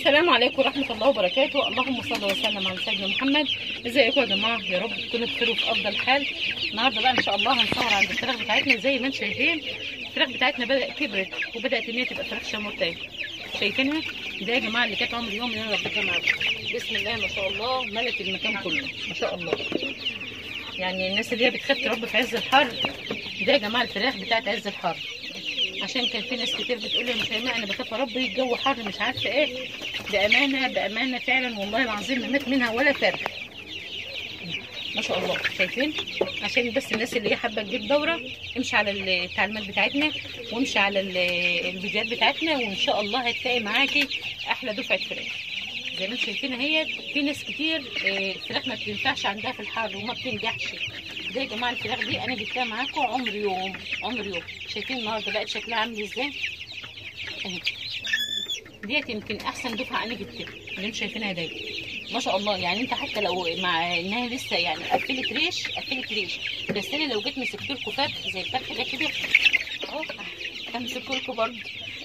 السلام عليكم ورحمة الله وبركاته اللهم صل وسلم على سيدنا محمد ازيكم يا جماعة يا رب تكونوا بخير وفي أفضل حال النهاردة بقى إن شاء الله هنصور عند الفراخ بتاعتنا زي ما انتم شايفين الفراخ بتاعتنا بدأت كبرت وبدأت إن هي تبقى فراخ شمورتين شايفينها ده يا جماعة اللي كانت عمر يوم اللي أنا ربيتها معاكم بسم الله ما شاء الله ملت المكان كله ما شاء الله يعني الناس اللي هي بتخاف تربي في عز الحر ده يا جماعة الفراخ بتاعت عز الحر عشان كان في ناس كتير بتقول لي مش انا بخاف اربي الجو حر مش عارفه ايه بامانه بامانه فعلا والله العظيم ما مات منها ولا فرخ ما شاء الله شايفين عشان بس الناس اللي هي حابه تجيب دوره امشي على التعليمات بتاعتنا وامشي على ال- الفيديوهات بتاعتنا وان شاء الله هتلاقي معاكي احلى دفعه فراخ زي ما انتم شايفين اهي في ناس كتير آه، الفراخ ما بتنفعش عندها في الحر وما بتنجحش ده يا جماعه الفراخ دي انا جبتها معاكم عمر يوم عمر يوم شايفين النهارده بقت شكلها عامل ازاي اهي ديت يمكن احسن دفعه انا جبتها اللي انتم شايفينها دي ما شاء الله يعني انت حتى لو مع انها لسه يعني قفلت ريش قفلت ريش بس انا لو جيت مسكت لكم فرخ زي الفرخ ده كده اهو همسكه لكم برضه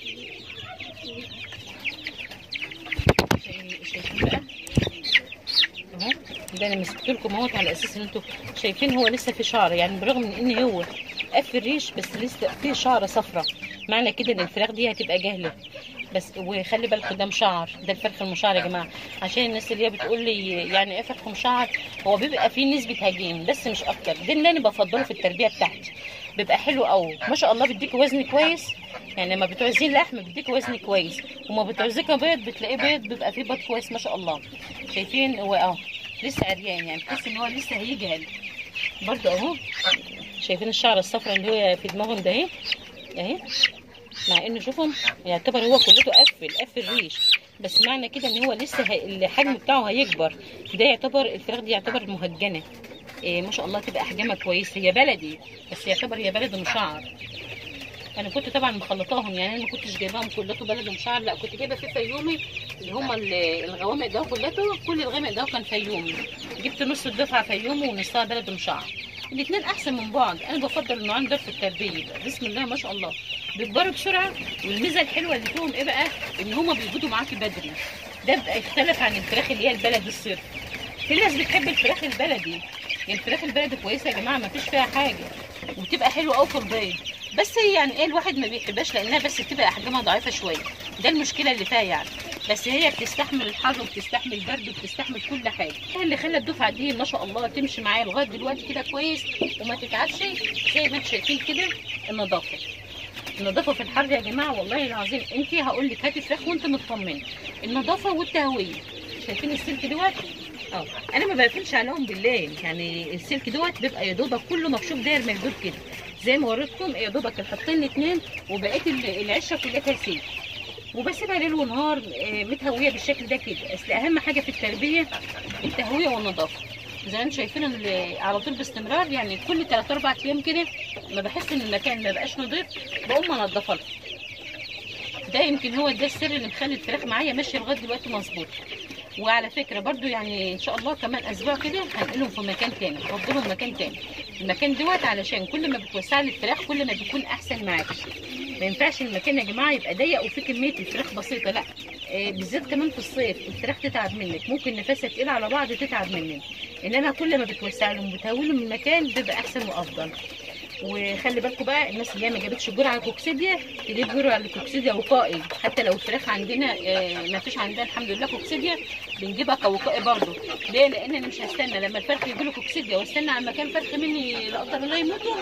شايفين بقى اهو ده انا مسكت لكم اهوت على اساس ان انتوا شايفين هو لسه في شعر يعني بالرغم من ان هو قفل ريش بس لسه في شعره صفرة معنى كده ان الفراخ دي هتبقى جاهله بس وخلي بالكم ده مشعر ده الفرخ المشعر يا جماعه عشان الناس اللي هي بتقول لي يعني ايه فرخ مشعر هو بيبقى فيه نسبه هجين بس مش اكتر ده اللي انا بفضله في التربيه بتاعتي بيبقى حلو قوي ما شاء الله بيديك وزن كويس يعني لما بتعوزين لحم بيديك وزن كويس وما بتعوزيك بيض بتلاقيه بيض بيبقى فيه بيض كويس ما شاء الله شايفين هو اه لسه عريان يعني تحس ان هو لسه هيجي هل برضه اهو شايفين الشعر الصفراء اللي هي في دماغهم ده اهي اهي مع ان شوفهم يعتبر هو كلته قفل قفل ريش بس معنى كده ان هو لسه هي... الحجم بتاعه هيكبر ده يعتبر الفراخ دي يعتبر مهجنه إيه ما شاء الله تبقى احجامها كويسه هي بلدي بس يعتبر هي بلد مشعر انا كنت طبعا مخلطاهم يعني انا ما كنتش جايباهم كلته بلد مشعر لا كنت جايبه في فيومي اللي هم الغوامق ده كلته كل الغامق ده كان فيومي جبت نص الدفعه فيومي ونصها بلد مشعر الاثنين احسن من بعض انا بفضل النوعين دول في التربيه بسم الله ما شاء الله بيكبروا بسرعه والميزه الحلوه اللي فيهم ايه بقى ان هم بيبيضوا معاكي بدري ده بقى يختلف عن الفراخ اللي هي البلدي الصرف في ناس بتحب الفراخ البلدي يعني الفراخ البلدي كويسه يا جماعه ما فيش فيها حاجه وبتبقى حلوه قوي في البيض بس هي يعني ايه الواحد ما بيحبهاش لانها بس بتبقى احجامها ضعيفه شويه ده المشكله اللي فيها يعني بس هي بتستحمل الحر وبتستحمل البرد وبتستحمل كل حاجه ده اللي خلى الدفعه دي ما شاء الله تمشي معايا لغايه دلوقتي كده كويس وما تتعبش زي ما انتم شايفين كده النظافه النظافه في الحر يا جماعه والله العظيم انت هقول لك هاتي فراخ وانت مطمنه النظافه والتهويه شايفين السلك دوت اه انا ما بقفلش عليهم بالليل يعني السلك دوت بيبقى يا دوبك كله مكشوف داير مهدود كده زي ما وريتكم يا دوبك الخطين الاثنين وبقيت ال- العشه كلها سلك وبسيبها ليل ونهار آه، متهويه بالشكل ده كده اصل اهم حاجه في التربيه التهويه والنظافه زي ما انتم شايفين ال- على طول باستمرار يعني كل 3 4 ايام كده ما بحس ان المكان ما بقاش نظيف بقوم انضفه لها. ده يمكن هو ده السر اللي مخلي الفراخ معايا ماشيه لغايه دلوقتي مظبوط وعلى فكره برضو يعني ان شاء الله كمان اسبوع كده هنقلهم في مكان تاني هفضلهم مكان تاني المكان دوت علشان كل ما بتوسعي الفراخ كل ما بيكون احسن معاكي ما ينفعش المكان يا جماعه يبقى ضيق وفيه كميه الفراخ بسيطه لا آه، بالذات كمان في الصيف الفراخ تتعب منك ممكن نفسها تقيل على بعض تتعب منك انما كل ما بتوسع لهم وبتهوي لهم المكان بيبقى احسن وافضل وخلي بالكم بقى الناس اللي هي ما جابتش جرعه كوكسيديا تجيب جرعه الكوكسيديا وقائي حتى لو الفراخ عندنا آه، ما فيش عندنا الحمد لله كوكسيديا بنجيبها كوقائي برضه ليه لان انا مش هستنى لما الفرخ يجي له كوكسيديا واستنى على مكان فرخ مني لا قدر الله يموتوا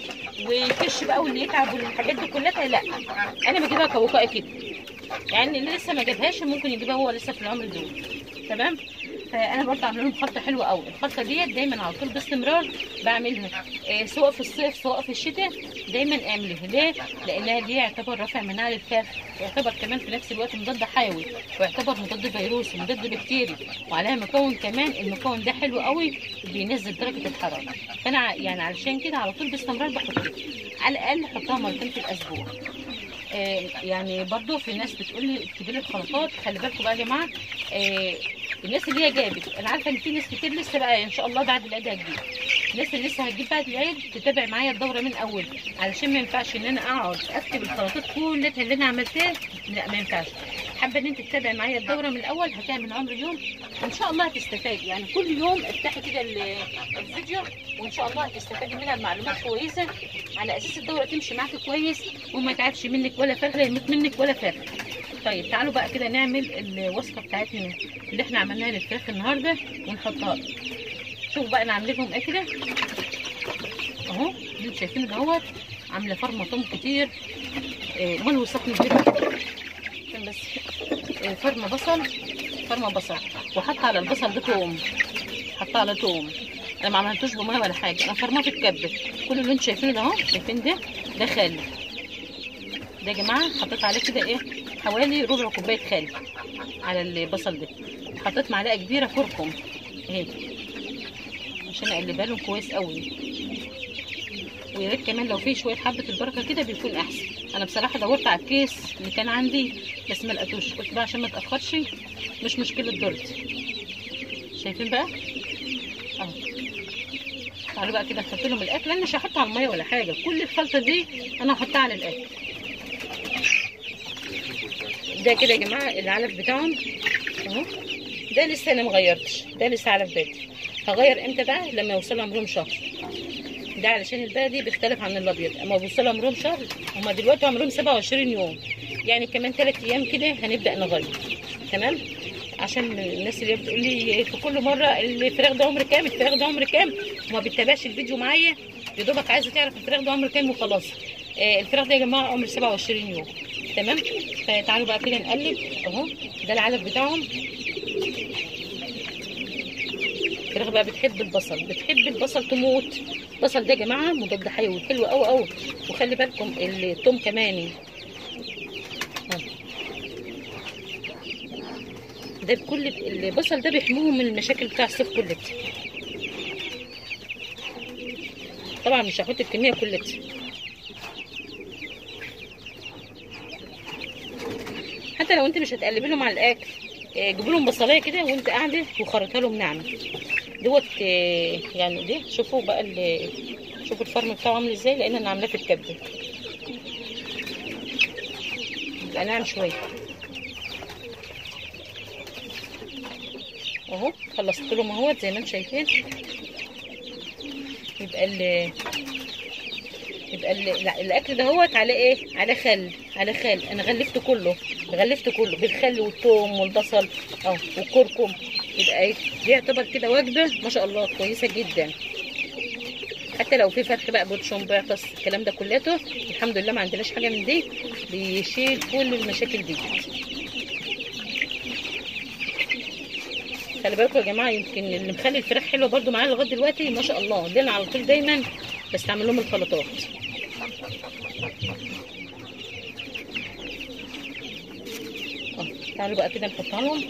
ويكش بقى واللي يتعب والحاجات دي كلها لا انا بجيبها كوقائي كده يعني اللي لسه ما جابهاش ممكن يجيبها هو لسه في العمر دول تمام فانا برضه عامله لهم خلطه حلوه قوي الخلطه ديت دايما على طول باستمرار بعملها إيه سواء في الصيف سواء في الشتاء دايما اعملها ليه لانها دي يعتبر رافع مناعه للفراخ يعتبر كمان في نفس الوقت مضاد حيوي ويعتبر مضاد فيروسي مضاد بكتيري وعليها مكون كمان المكون ده حلو قوي بينزل درجه الحراره فانا ع- يعني علشان كده على طول باستمرار بحطها على الاقل حطها مرتين في الاسبوع آه، يعني برضو في ناس بتقول لي اكتبي لي الخلطات خلي بالكم بقى يا جماعه آه، الناس اللي هي جابت انا عارفه ان في ناس كتير لسه بقى ان شاء الله بعد العيد هتجيب الناس اللي لسه هتجيب بعد العيد تتابع معايا الدوره من اول علشان ما ينفعش ان انا اقعد اكتب الخلطات كلها اللي انا عملتها لا ما ينفعش حابه ان انت تتابعي معايا الدوره من الاول هتلاقي من عمر يوم وان شاء الله هتستفادي يعني كل يوم افتحي كده ال- الفيديو وان شاء الله هتستفادي منها بمعلومات كويسه على اساس الدوره تمشي معاكي كويس وما تعبش منك ولا فرخه يموت منك ولا فرخه طيب تعالوا بقى كده نعمل الوصفه بتاعتنا اللي احنا عملناها للفراخ النهارده ونحطها شوف بقى انا عامله لهم ايه كده اهو اللي انتوا شايفينه دهوت عامله فرمه توم كتير إيه والوسخ كبيره عشان بس إيه فرمه بصل فرمه بصل وحاطه على البصل ده توم حاطه على توم انا ما عملتوش بميه ولا حاجه انا فرماه في الكبه كل اللي انتوا شايفينه ده اهو شايفين ده ده خل ده يا جماعه حطيت عليه كده ايه حوالي ربع كوبايه خل على البصل ده حطيت معلقه كبيره كركم اهي عشان اقلبها لهم كويس قوي ويا ريت كمان لو في شويه حبه البركه كده بيكون احسن انا بصراحه دورت على الكيس اللي كان عندي بس ما لقيتوش قلت بقى عشان ما اتاخرش مش مشكله درت شايفين بقى اهو تعالوا بقى كده نحط لهم الاكل انا مش هحط على الميه ولا حاجه كل الخلطه دي انا هحطها على الاكل ده كده يا جماعه العلف بتاعهم اهو ده لسه انا مغيرتش ده لسه علف بادي هغير امتى بقى لما يوصل عمرهم شهر ده علشان البلدي بيختلف عن الابيض اما بيوصل عمرهم شهر هما دلوقتي عمرهم 27 يوم يعني كمان 3 ايام كده هنبدا نغير تمام عشان الناس اللي بتقول لي في كل مره الفراخ ده عمر كام الفراخ ده عمر كام وما بتتابعش الفيديو معايا يا دوبك عايزه تعرف الفراخ ده عمر كام وخلاص آه الفراخ ده يا جماعه عمر 27 يوم تمام فتعالوا بقى كده نقلب اهو ده العلف بتاعهم الفراخ بقى بتحب البصل بتحب البصل تموت البصل ده يا جماعه مضاد حيوي حلو قوي قوي وخلي بالكم التوم كمان ها. ده كل البصل ده بيحميهم من المشاكل بتاع الصيف كلها طبعا مش هحط الكميه كلها حتى لو انت مش هتقلبي لهم على الاكل آه، جيبوا لهم بصلايه كده وانت قاعده وخرطها لهم ناعمه دوت آه، يعني دي شوفوا بقى ال- شوفوا الفرن بتاعه عامل ازاي لان انا عاملاه في الكبه يبقى ناعم شويه اهو خلصت لهم اهوت زي ما انتم شايفين يبقى ال يبقى ال- لا، الاكل ده هوت على ايه على خل على خل انا غلفته كله غلفته كله بالخل والثوم والبصل اه والكركم يبقى ايه دي يعتبر كده وجبه ما شاء الله كويسه جدا حتى لو في فرخ بقى بورشون بيعطس الكلام ده كلته الحمد لله ما عندناش حاجه من دي بيشيل كل المشاكل دي خلي بالكم يا جماعه يمكن اللي مخلي الفراخ حلوه برده معايا لغايه دلوقتي ما شاء الله ده انا على طول دايما بستعمل لهم الخلطات اه تعالوا بقى كده نحطها لهم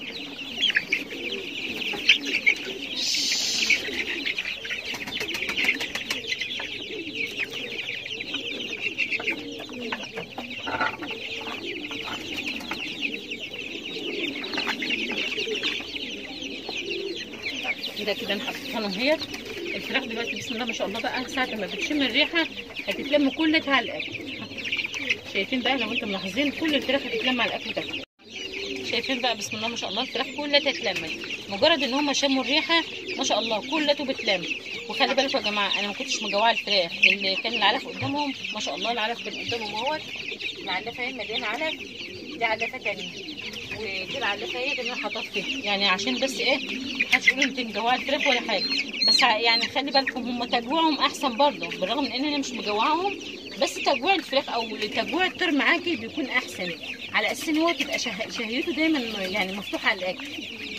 كده كده نحطها لهم هي الفراخ دلوقتي بسم الله ما شاء الله بقى ساعة ما بتشم الريحة هتتلم كلها على الأكل شايفين بقى لو انتم ملاحظين كل الفراخ هتتلم على الأكل ده شايفين بقى بسم الله ما شاء الله الفراخ كلها تتلمت مجرد ان هم شموا الريحه ما شاء الله كلته بتلم وخلي بالكم يا جماعه انا ما كنتش مجوعه الفراخ اللي كان العلف قدامهم ما شاء الله العلف كان قدامهم اهوت العلفه اهي مليانه علف دي علفه تانية ودي العلفه اهي اللي انا حاطط فيها يعني عشان بس ايه محدش يقول انت مجوعه الفراخ ولا حاجه بس ع- يعني خلي بالكم هم تجويعهم احسن برضه بالرغم من ان انا مش مجوعاهم بس تجويع الفراخ او تجويع الطير معاكي بيكون احسن على اساس ان هو تبقى شه- شهيته دايما يعني مفتوحه على الاكل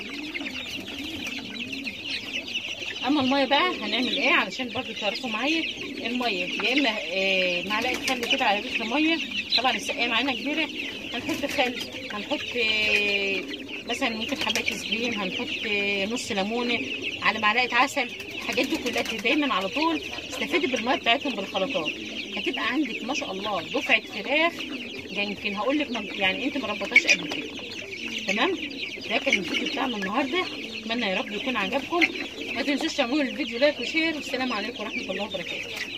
اما الميه بقى هنعمل ايه علشان برضو تعرفوا معايا الميه يا اما آه، معلقه خل كده على لتر ميه طبعا السقايه معانا كبيره هنحط خل هنحط آه، مثلا ممكن حبايه زبيب هنحط آه، نص ليمونه على معلقه عسل الحاجات دي كلها دايما على طول استفيدي بالميه بتاعتهم بالخلطات هتبقى عندك ما شاء الله دفعه فراخ ده يمكن هقول لك ما- يعني انت ما ربطهاش قبل كده تمام ده كان الفيديو بتاعنا النهارده اتمنى يا رب يكون عجبكم ما تنسوش تعملوا الفيديو لايك وشير والسلام عليكم ورحمه الله وبركاته